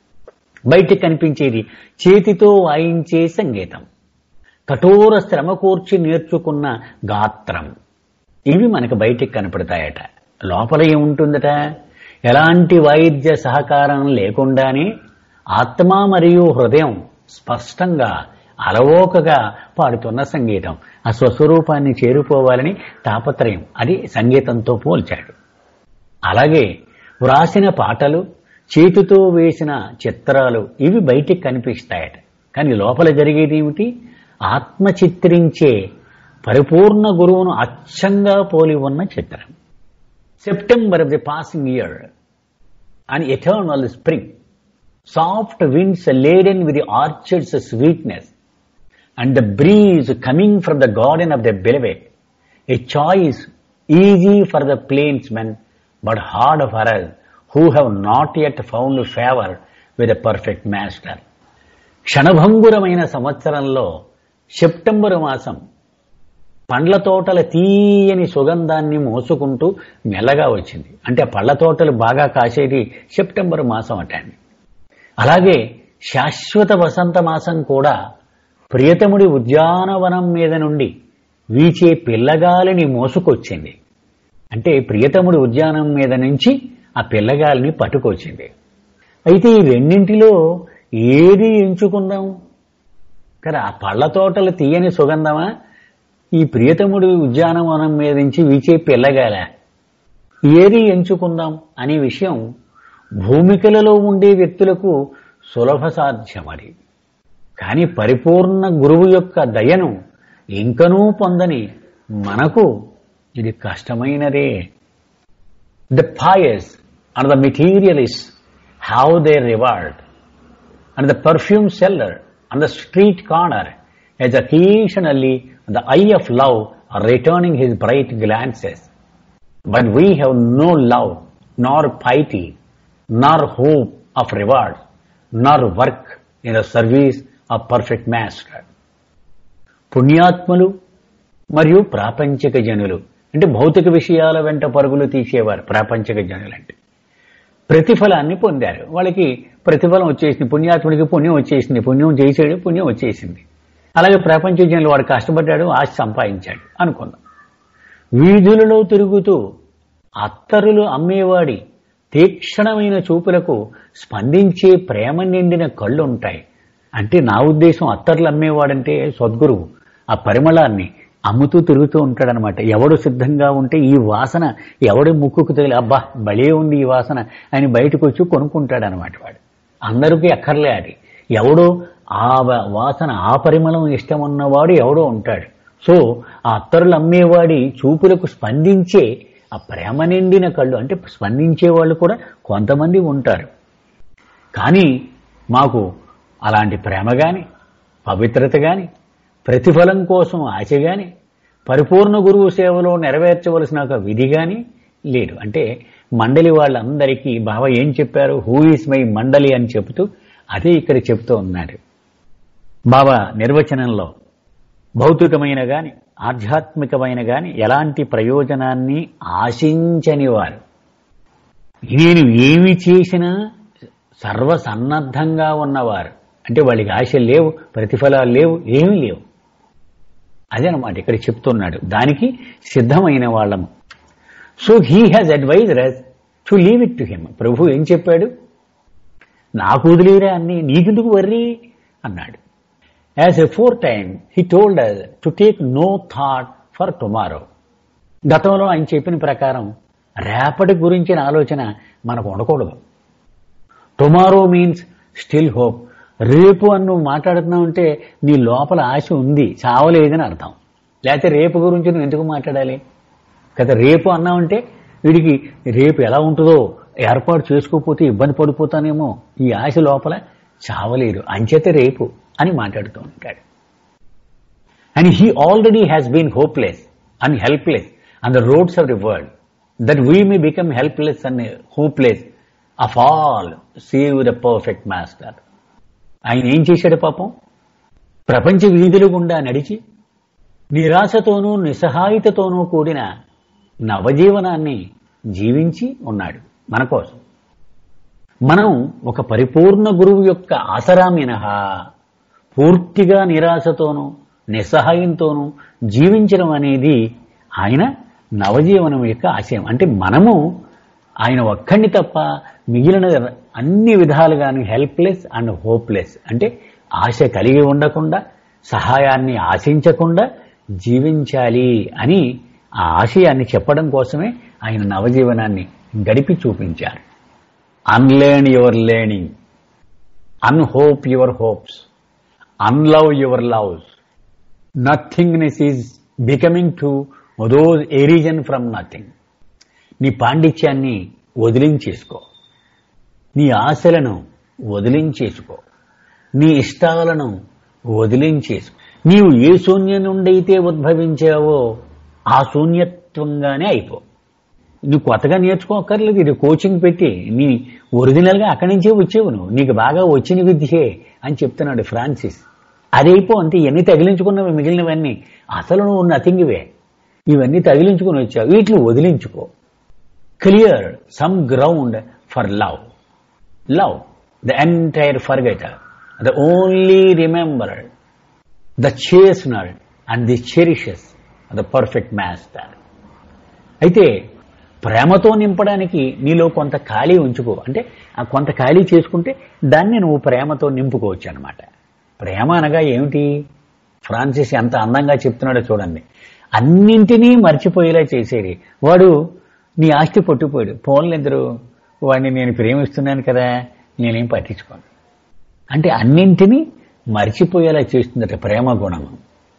బయటికి కనిపించేది చేతితో వాయించే సంగీతం కఠోర శ్రమ కూర్చి నేర్చుకున్న గాత్రం ఇవి మనకు బయటికి కనపడతాయట లోపల ఏముంటుందట ఎలాంటి వాయిద్య సహకారం లేకుండానే ఆత్మ మరియు హృదయం స్పష్టంగా అలవోకగా పాడుతున్న సంగీతం ఆ స్వస్వరూపాన్ని చేరుకోవాలని తాపత్రయం అది సంగీతంతో పోల్చాడు అలాగే వ్రాసిన పాటలు చేతితో వేసిన చిత్రాలు ఇవి బయటికి కనిపిస్తాయట కానీ లోపల జరిగేది ఏమిటి ఆత్మ చిత్రించే పరిపూర్ణ గురువును అచ్చంగా పోలి ఉన్న చిత్రం September of the passing year and eternal spring soft winds laden with the orchard's sweetness, and the breeze coming from the garden of the beloved, a choice easy for the plainsmen, but hard for us who have not yet found favor with the perfect master. క్షణభంగురమైన సంవత్సరంలో September మాసం పండ్ల తోటల తీయని సుగంధాన్ని మోసుకుంటూ మెల్లగా వచ్చింది అంటే పళ్ళ తోటలు బాగా కాసేది సెప్టెంబర్ మాసం అటండి అలాగే శాశ్వత వసంత మాసం కూడా ప్రియతముడి ఉద్యానవనం మీద నుండి వీచే పిల్లగాలిని మోసుకొచ్చింది అంటే ప్రియతముడి ఉద్యానం మీద నుంచి ఆ పిల్లగాలిని పట్టుకొచ్చింది అయితే ఈ రెండింటిలో ఏది ఎంచుకుందాం కదా ఆ పళ్ళ తోటలు తీయని సుగంధమా ఈ ప్రియతముడి ఉద్యానవనం మీద నుంచి వీచే పిల్లగాల ఏది ఎంచుకుందాం అనే విషయం భూమికలలో ఉండే వ్యక్తులకు సులభ సాధ్యమది కానీ పరిపూర్ణ గురువు యొక్క దయను ఇంకనూ పొందని మనకు ఇది కష్టమైనదే the pious and the materialist have they reward and the perfume seller and the street corner as occasionally the eye of love returning his bright glances. But we have no love, nor piety, nor hope of reward, nor work in the service of perfect master. పుణ్యాత్ములు మరియు ప్రాపంచిక జనులు అంటే భౌతిక విషయాల వెంట పరుగులు తీసేవారు ప్రాపంచిక జనులు అంటే ప్రతిఫలాన్ని పొందారు వాళ్ళకి ప్రతిఫలం వచ్చేసింది పుణ్యాత్ముడికి పుణ్యం వచ్చేసింది పుణ్యం చేసాడు పుణ్యం వచ్చేసింది అలాగే ప్రపంచ జనులు వాడు కష్టపడ్డాడు ఆశ సంపాదించాడు అనుకుందాం వీధులలో తిరుగుతూ అత్తరులు అమ్మేవాడి తీక్షణమైన చూపులకు స్పందించే ప్రేమ నిండిన కళ్ళు ఉంటాయి అంటే నా ఉద్దేశం అత్తర్లు అమ్మేవాడంటే సద్గురువు ఆ పరిమళాన్ని అమ్ముతూ తిరుగుతూ ఉంటాడనమాట ఎవడు సిద్ధంగా ఉంటే ఈ వాసన ఎవడి ముక్కుకు తగిలి అబ్బా బలే ఉంది ఈ వాసన అని బయటకు వచ్చి కొనుక్కుంటాడనమాట వాడు అందరికీ అక్కర్లే అది ఎవడో ఆ వ- వాసన ఆ పరిమళం ఇష్టం ఉన్నవాడు ఎవడో ఉంటాడు సో ఆ అత్తరులు అమ్మేవాడి చూపులకు స్పందించే ఆ ప్రేమ నిండిన కళ్ళు అంటే స్పందించే వాళ్ళు కూడా కొంతమంది ఉంటారు కానీ మాకు అలాంటి ప్రేమ గాని పవిత్రత గాని ప్రతిఫలం కోసం ఆశ గాని పరిపూర్ణ గురువు సేవలో నెరవేర్చవలసిన ఒక విధి గాని లేదు అంటే మండలి వాళ్ళందరికీ బాబా ఏం చెప్పారు హూ ఈస్ మై మండలి అని చెబుతూ అదే ఇక్కడ చెప్తూ ఉన్నాడు బాబా నిర్వచనంలో భౌతికమైన గాని ఆధ్యాత్మికమైన గాని ఎలాంటి ప్రయోజనాన్ని ఆశించని వారు నేను ఏమి చేసినా సర్వసన్నద్ధంగా ఉన్నవారు అంటే వాళ్ళకి ఆశ లేవు ప్రతిఫలాలు లేవు ఏమీ లేవు అదనమాట ఇక్కడ చెప్తున్నాడు దానికి సిద్ధమైన వాళ్ళము so he has advisor to leave it to him ప్రభు ఏం చెప్పాడు నాకు వదిలేరా అన్ని నీకెందుకు వర్రీ అన్నాడు as afore time he told us to take no thought for tomorrow గతంలో ఆయన చెప్పిన ప్రకారం రేపటి గురించిన ఆలోచన మనకు ఉండకూడదు టుమారో మీన్స్ స్టిల్ హోప్ రేపు అని నువ్వు మాట్లాడుతున్నావు అంటే నీ లోపల ఆశ ఉంది చావలేదని అర్థం లేకపోతే రేపు గురించి నువ్వు ఎందుకు మాట్లాడాలి కదా రేపు అన్నావంటే వీడికి రేపు ఎలా ఉంటుందో ఏర్పాటు చేసుకోకపోతే ఇబ్బంది పడిపోతానేమో ఈ ఆశ లోపల చావలేరు అంచేత రేపు అని మాట్లాడుతూ ఉంటాడు and he already has been hopeless and helpless and the roads of the world that we may become helpless and hopeless of all save the perfect master ఆయన ఏం చేశాడు పాపం ప్రపంచ వీధుల గుండా నడిచి నిరాశతోనూ నిస్సహాయతతోనూ కూడిన నవజీవనాన్ని జీవించి ఉన్నాడు మన కోసం మనం ఒక పరిపూర్ణ గురువు యొక్క ఆసరా మినహా పూర్తిగా నిరాశతోనూ నిస్సహాయంతోనూ జీవించడం అనేది ఆయన నవజీవనం యొక్క ఆశయం అంటే మనము ఆయన ఒక్కడిని తప్ప మిగిలిన అన్ని విధాలుగాను హెల్ప్లెస్ అండ్ హోప్లెస్ అంటే ఆశ కలిగి ఉండకుండా సహాయాన్ని ఆశించకుండా జీవించాలి అని ఆ ఆశయాన్ని చెప్పడం కోసమే ఆయన నవజీవనాన్ని గడిపి చూపించారు unlearn your learning unhope your hopes unlove your loves nothingness is becoming to those arisen from nothing నీ పాండిత్యాన్ని వదిలించేసుకో నీ ఆశలను వదిలించేసుకో నీ ఇష్టాలను వదిలించేసుకో నీవు ఏ శూన్యం నుండైతే ఉద్భవించావో ఆ శూన్యత్వంగానే అయిపో నువ్వు కొత్తగా నేర్చుకోకర్లేదు ఇది కోచింగ్ పెట్టి నీ ఒరిజినల్గా అక్కడి నుంచే వచ్చేవు నువ్వు నీకు బాగా వచ్చిన విద్యే అని చెప్తున్నాడు ఫ్రాన్సిస్ అదైపో అంతే ఇవన్నీ తగిలించుకున్నవి మిగిలినవన్నీ అసలు నువ్వు నథింగ్వే ఇవన్నీ తగిలించుకుని వచ్చావు వీటిని వదిలించుకో clear some ground for love love the entire forgetter the only remember the cherisher and the cherishes the perfect master అయితే ప్రేమతో నింపడానికి నీలో కొంత ఖాళీ ఉంచుకో అంటే ఆ కొంత ఖాళీ చేసుకుంటే దాన్ని నువ్వు ప్రేమతో నింపుకోవచ్చు అనమాట ప్రేమ అనగా ఏమిటి ఫ్రాన్సిస్ ఎంత అందంగా చెప్తున్నాడో చూడండి అన్నింటినీ మర్చిపోయేలా చేసేది వాడు నీ ఆస్తి పట్టుపోయాడు పోన్లెందరు వాడిని నేను ప్రేమిస్తున్నాను కదా నేనేం పట్టించుకోను అంటే అన్నింటినీ మర్చిపోయేలా చేస్తుందట ప్రేమ గుణము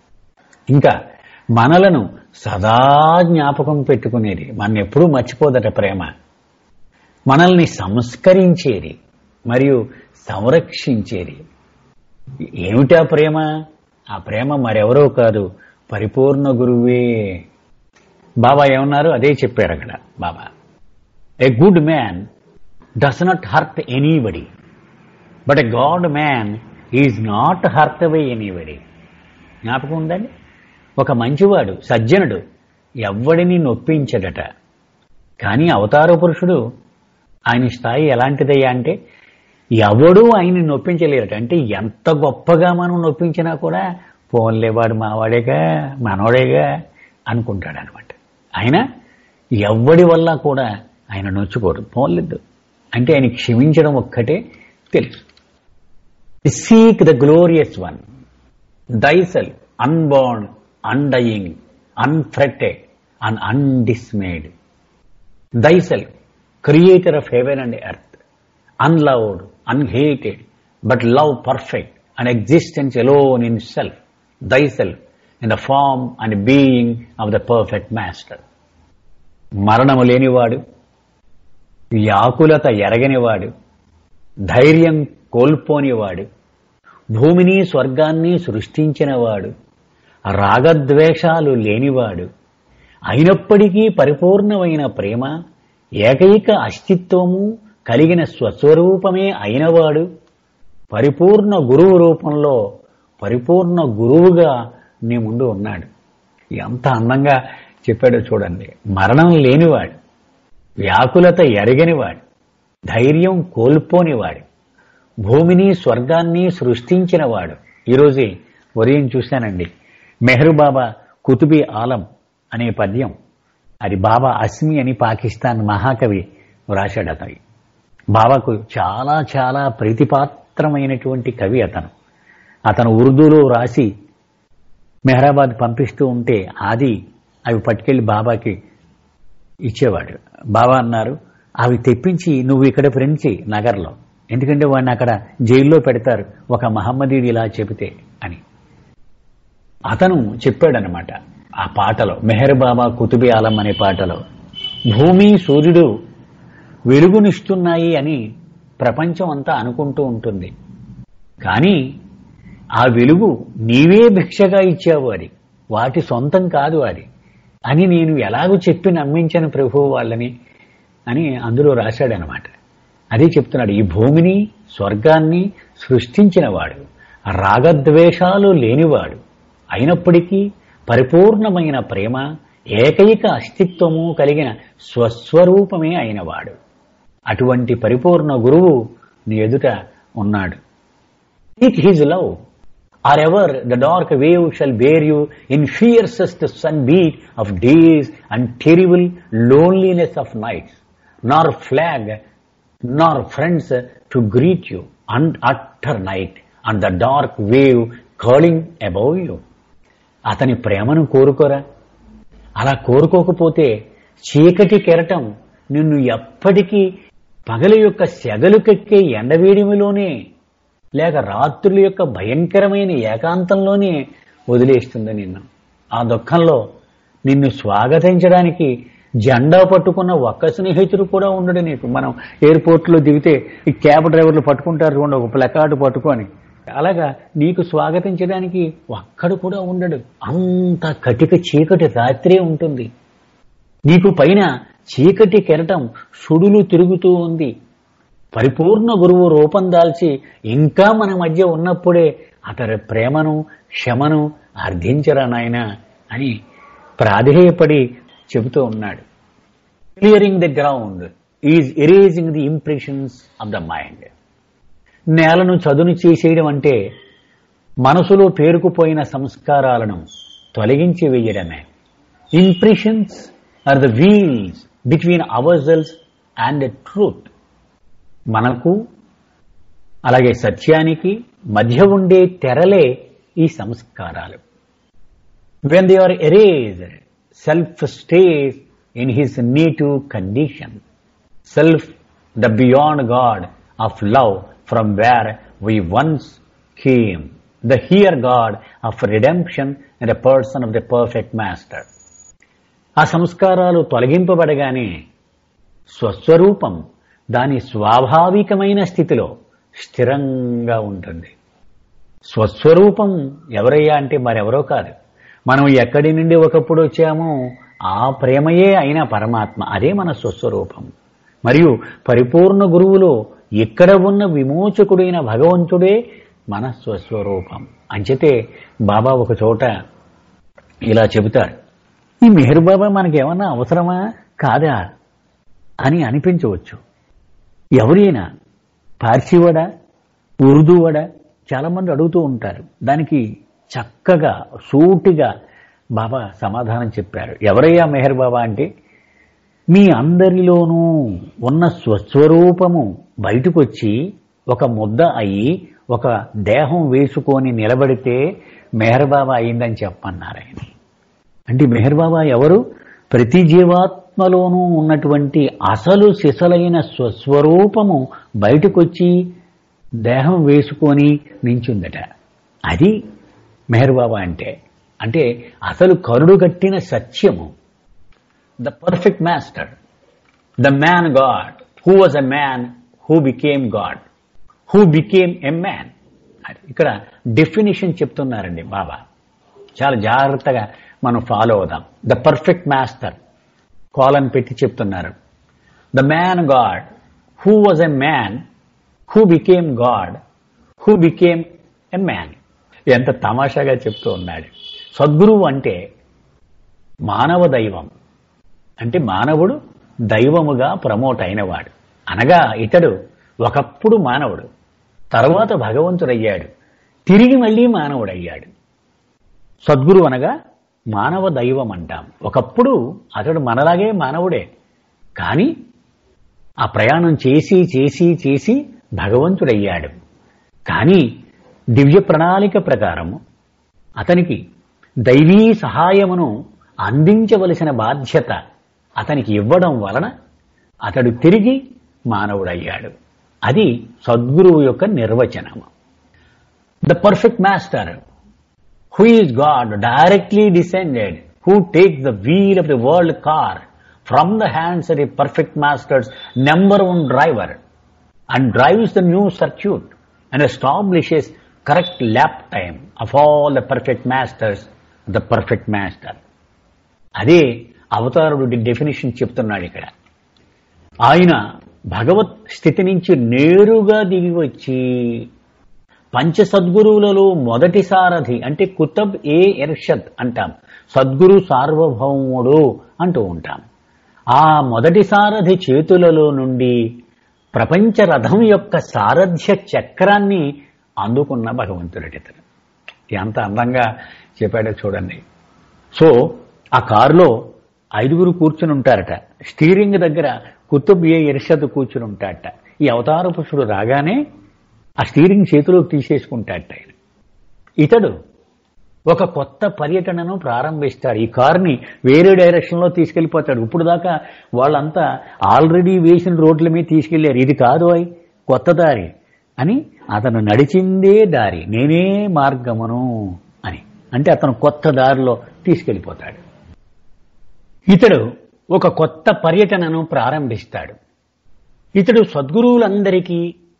ఇంకా మనలను సదా జ్ఞాపకం పెట్టుకునేది మన ఎప్పుడూ మర్చిపోదట ప్రేమ మనల్ని సంస్కరించేది మరియు సంరక్షించేది ఏమిటా ప్రేమ ఆ ప్రేమ మరెవరో కాదు పరిపూర్ణ గురువే బాబా ఏమన్నారు అదే చెప్పారు అక్కడ Baba a good man does not hurt anybody but a God man is not hurt by anybody జ్ఞాపకం ఉందండి ఒక మంచివాడు సజ్జనుడు ఎవ్వడిని నొప్పించడట కానీ అవతార పురుషుడు ఆయన స్థాయి ఎలాంటిదయ్యా అంటే ఎవడూ ఆయన్ని నొప్పించలేరట అంటే ఎంత గొప్పగా మనం నొప్పించినా కూడా పోన్లే వాడు మావాడేగా మనవాడేగా అనుకుంటాడు అనమాట ఆయన ఎవ్వడి వల్ల కూడా ఆయన నొచ్చుకోడు పోన్లేదు అంటే ఆయన క్షమించడం ఒక్కటే తెలుసు seek the glorious one thyself unborn undying, unfretted, and undismayed. Thyself, creator of heaven and earth, unloved, unhated, but love perfect, and existence alone in self, thyself, in the form and being of the perfect master. మరణము లేనివాడు వ్యాకులత ఎరగనివాడు ధైర్యం కోల్పోనివాడు భూమిని స్వర్గాన్ని సృష్టించినవాడు రాగద్వేషాలు లేనివాడు అయినప్పటికీ పరిపూర్ణమైన ప్రేమ ఏకైక అస్తిత్వము కలిగిన స్వస్వరూపమే అయినవాడు పరిపూర్ణ గురువు రూపంలో పరిపూర్ణ గురువుగా నీ ముందు ఉన్నాడు ఎంత అందంగా చెప్పాడో చూడండి మరణం లేనివాడు వ్యాకులత ఎరగనివాడు ధైర్యం కోల్పోనివాడు భూమిని స్వర్గాన్ని సృష్టించినవాడు ఈరోజే ఉదయం చూశానండి మెహరు బాబా కుతుబీ ఆలం అనే పద్యం అది బాబా అస్మి అని పాకిస్తాన్ మహాకవి వ్రాశాడు అతని బాబాకు చాలా చాలా ప్రీతిపాత్రమైనటువంటి కవి అతను అతను ఉర్దూలో రాసి మెహరాబాద్ పంపిస్తూ ఉంటే ఆది అవి పట్టుకెళ్లి బాబాకి ఇచ్చేవాడు బాబా అన్నారు అవి తెప్పించి నువ్వు ఇక్కడ ప్రింట్ చేయి నగర్లో ఎందుకంటే వాడిని అక్కడ జైల్లో పెడతారు ఒక మహమ్మదీడు ఇలా చెబితే అని అతను చెప్పాడనమాట ఆ పాటలో మెహర్ బాబా కుతుబి ఆలం అనే పాటలో భూమి సూర్యుడు వెలుగునిస్తున్నాయి అని ప్రపంచం అంతా అనుకుంటూ ఉంటుంది కానీ ఆ వెలుగు నీవే భిక్షగా ఇచ్చావు అది వాటి సొంతం కాదు అది అని నేను ఎలాగో చెప్పి నమ్మించాను ప్రభు వాళ్ళని అని అందులో రాశాడనమాట అదే చెప్తున్నాడు ఈ భూమిని స్వర్గాన్ని సృష్టించినవాడు రాగద్వేషాలు లేనివాడు అయినప్పటికీ పరిపూర్ణమైన ప్రేమ ఏకైక అస్తిత్వము కలిగిన స్వస్వరూపమే అయినవాడు అటువంటి పరిపూర్ణ గురువు నీ ఎదుట ఉన్నాడు Seek his love. Or ever the dark wave shall bear you in fiercest sunbeat of days and terrible loneliness of nights, nor flag, nor friends to greet you, and utter night, and the dark wave calling above you. అతని ప్రేమను కోరుకోరా అలా కోరుకోకపోతే చీకటి కెరటం నిన్ను ఎప్పటికీ పగల యొక్క సెగలుకెక్కే ఎండవేడిమిలోనే లేక రాత్రుల యొక్క భయంకరమైన ఏకాంతంలోనే వదిలేస్తుంది నిన్ను ఆ దుఃఖంలో నిన్ను స్వాగతించడానికి జెండా పట్టుకున్న ఒక్క స్నేహితుడు కూడా ఉండడు నీకు మనం ఎయిర్పోర్ట్లో దిగితే ఈ క్యాబ్ డ్రైవర్లు పట్టుకుంటారు చూడండి ఒక ప్లకార్డు పట్టుకొని అలాగా నీకు స్వాగతించడానికి ఒక్కడు కూడా ఉండడు అంత కటిక చీకటి రాత్రే ఉంటుంది నీకు పైన చీకటి కెరటం సుడులు తిరుగుతూ ఉంది పరిపూర్ణ గురువు రూపం దాల్చి ఇంకా మన మధ్య ఉన్నప్పుడే అతడి ప్రేమను క్షమను అర్థించరా నాయన అని ప్రాధేయపడి చెబుతూ ఉన్నాడు clearing the ground is erasing the impressions of the mind నేలను చదును చేసేయడం అంటే మనసులో పేరుకుపోయిన సంస్కారాలను తొలగించి వేయడమే impressions are the veils between ourselves and truth మనకు అలాగే సత్యానికి మధ్య ఉండే తెరలే ఈ సంస్కారాలు when they are erased self stays in his native condition self the beyond God of love from where we once came the here God of redemption in the person of the perfect master ఆ సంస్కారాలు తొలగింపబడగానే స్వస్వరూపం దాని స్వాభావికమైన స్థితిలో స్థిరంగా ఉంటుంది స్వస్వరూపం ఎవరయ్యా అంటే మరెవరో కాదు మనం ఎక్కడి నుండి ఒకప్పుడు వచ్చామో ఆ ప్రేమయే అయిన పరమాత్మ అదే మన స్వస్వరూపం మరియు పరిపూర్ణ గురువులో ఇక్కడ ఉన్న విమోచకుడైన భగవంతుడే మన స్వస్వరూపం అంచితే బాబా ఒక చోట ఇలా చెబుతారు ఈ మెహర్ బాబా మనకేమన్నా అవసరమా కాదా అని అనిపించవచ్చు ఎవరైనా పార్సీవాడా ఉర్దూవాడా చాలా మంది అడుగుతూ ఉంటారు దానికి చక్కగా సూటిగా బాబా సమాధానం చెప్పారు ఎవరయ్యా మెహర్ బాబా అంటే మీ అందరిలోనూ ఉన్న స్వస్వరూపము బయటకొచ్చి ఒక ముద్ద అయి ఒక దేహం వేసుకొని నిలబడితే మెహర్ బాబా అయిందని చెప్పన్నారు ఆయన అంటే మెహర్ బాబా ఎవరు ప్రతి జీవాత్మలోనూ ఉన్నటువంటి అసలు సిసలైన స్వస్వరూపము బయటకొచ్చి దేహం వేసుకొని నించుందట అది మెహర్ బాబా అంటే అంటే అసలు కరుడు కట్టిన సత్యము the perfect master the man God who was a man who became God who became a man ఇక్కడ డెఫినేషన్ చెప్తున్నారండి బాబా చాలా జాగ్రత్తగా మనం ఫాలో అవుదాం ద పర్ఫెక్ట్ మాస్టర్ కాలన్ పెట్టి చెప్తున్నారు the man God who was a man who became God who became a man ఎంత తమాషాగా చెప్తూ ఉన్నాడు సద్గురువు అంటే మానవ దైవం అంటే మానవుడు దైవముగా ప్రమోట్ అయినవాడు అనగా ఇతడు ఒకప్పుడు మానవుడు తర్వాత భగవంతుడయ్యాడు తిరిగి మళ్ళీ మానవుడయ్యాడు సద్గురు అనగా మానవ దైవం అంటాం ఒకప్పుడు అతడు మనలాగే మానవుడే కానీ ఆ ప్రయాణం చేసి చేసి చేసి భగవంతుడయ్యాడు కానీ దివ్య ప్రణాళిక ప్రకారము అతనికి దైవీ సహాయమును అందించవలసిన బాధ్యత అతనికి ఇవ్వడం వలన అతడు తిరిగి మానవుడయ్యాడు అది సద్గురువు యొక్క నిర్వచనము the perfect master who is God directly descended who takes the wheel of the world car from the hands of the perfect master's number one driver and drives the new circuit and establishes correct lap time of all the perfect masters, the perfect master. అదే అవతారుడు definition చెప్తున్నాడు ఇక్కడ ఆయన భగవత్ స్థితి నుంచి నేరుగా దిగి వచ్చి పంచ సద్గురువులలో మొదటి సారథి అంటే కుతబ్ ఏ ఎర్షద్ అంటాం సద్గురు సార్వభౌముడు అంటూ ఉంటాం ఆ మొదటి సారథి చేతులలో నుండి ప్రపంచ రథం యొక్క సారథ్య చక్రాన్ని అందుకున్న భగవంతుడితను ఎంత అందంగా చెప్పాడో చూడండి సో ఆ కారులో ఐదుగురు కూర్చుని ఉంటారట స్టీరింగ్ దగ్గర కుతుబ్ ఏ ఇర్షద్ కూర్చుని ఉంటాడట ఈ అవతార పురుషుడు రాగానే ఆ స్టీరింగ్ చేతిలోకి తీసేసుకుంటాడట ఆయన ఇతడు ఒక కొత్త పర్యటనను ప్రారంభిస్తాడు ఈ కారుని వేరే డైరెక్షన్లో తీసుకెళ్లిపోతాడు ఇప్పుడు దాకా వాళ్ళంతా ఆల్రెడీ వేసిన రోడ్ల మీద తీసుకెళ్లారు ఇది కాదు అయి కొత్త దారి అని అతను నడిచిందే దారి నేనే మార్గమును అని అంటే అతను కొత్త దారిలో తీసుకెళ్లిపోతాడు ఇతడు ఒక కొత్త పర్యటనను ప్రారంభిస్తాడు ఇతడు సద్గురువులందరికీ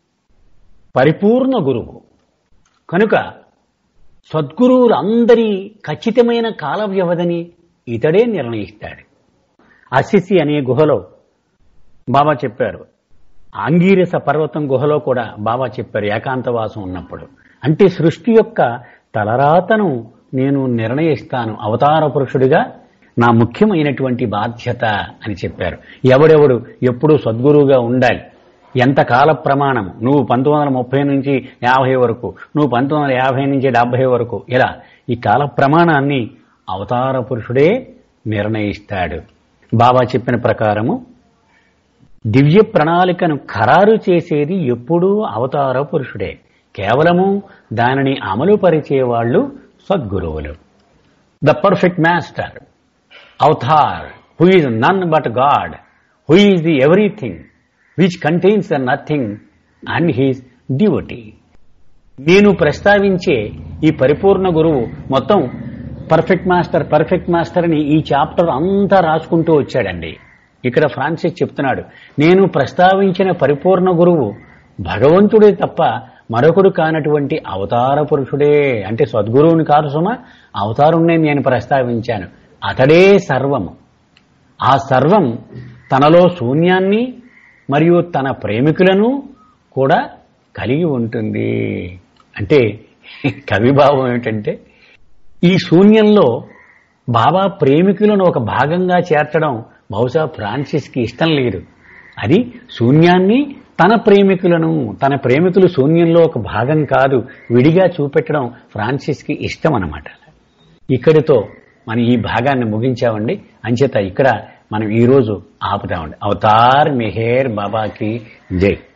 పరిపూర్ణ గురువు కనుక సద్గురువులందరి ఖచ్చితమైన కాల వ్యవధిని ఇతడే నిర్ణయిస్తాడు అసిసి అనే గుహలో బాబా చెప్పారు ఆంగీరస పర్వతం గుహలో కూడా బాబా చెప్పారు ఏకాంతవాసం ఉన్నప్పుడు అంటే సృష్టి యొక్క తలరాతను నేను నిర్ణయిస్తాను అవతార పురుషుడిగా నా ముఖ్యమైనటువంటి బాధ్యత అని చెప్పారు ఎవడెవడు ఎప్పుడూ సద్గురువుగా ఉండాలి ఎంత కాల ప్రమాణం నువ్వు పంతొమ్మిది వందల ముప్పై నుంచి యాభై వరకు నువ్వు పంతొమ్మిది వందల యాభై నుంచి డెబ్బై వరకు ఇలా ఈ కాల ప్రమాణాన్ని అవతార పురుషుడే నిర్ణయిస్తాడు బాబా చెప్పిన ప్రకారము దివ్య ప్రణాళికను ఖరారు చేసేది ఎప్పుడూ అవతార పురుషుడే కేవలము దానిని అమలు పరిచేవాళ్ళు సద్గురువులు the perfect master avatar who is none but God who is the everything which contains the nothing and his devotee నేను ప్రస్తావించే ఈ పరిపూర్ణ గురువు మొత్తం పర్ఫెక్ట్ మాస్టర్ పర్ఫెక్ట్ మాస్టర్ అని ఈ చాప్టర్ అంతా రాసుకుంటూ వచ్చాడండి ఇక్కడ ఫ్రాన్సిస్ చెప్తున్నాడు నేను ప్రస్తావించిన పరిపూర్ణ గురువు భగవంతుడే తప్ప మరొకడు కానటువంటి అవతార పురుషుడే అంటే సద్గురువుని కాదు సుమ అవతారుణ్ణే నేను ప్రస్తావించాను అతడే సర్వము ఆ సర్వం తనలో శూన్యాన్ని మరియు తన ప్రేమికులను కూడా కలిగి ఉంటుంది అంటే కవిభావం ఏమిటంటే ఈ శూన్యంలో బాబా ప్రేమికులను ఒక భాగంగా చేర్చడం బహుశా ఫ్రాన్సిస్కి ఇష్టం లేదు అది శూన్యాన్ని తన ప్రేమికులను తన ప్రేమికులు శూన్యంలో ఒక భాగం కాదు విడిగా చూపెట్టడం ఫ్రాన్సిస్కి ఇష్టం అన్నమాట ఇక్కడితో మనం ఈ భాగాన్ని ముగించామండి అంచేత ఇక్కడ మనం ఈరోజు ఆపుతామండి అవతార్ మెహేర్ బాబాకి జై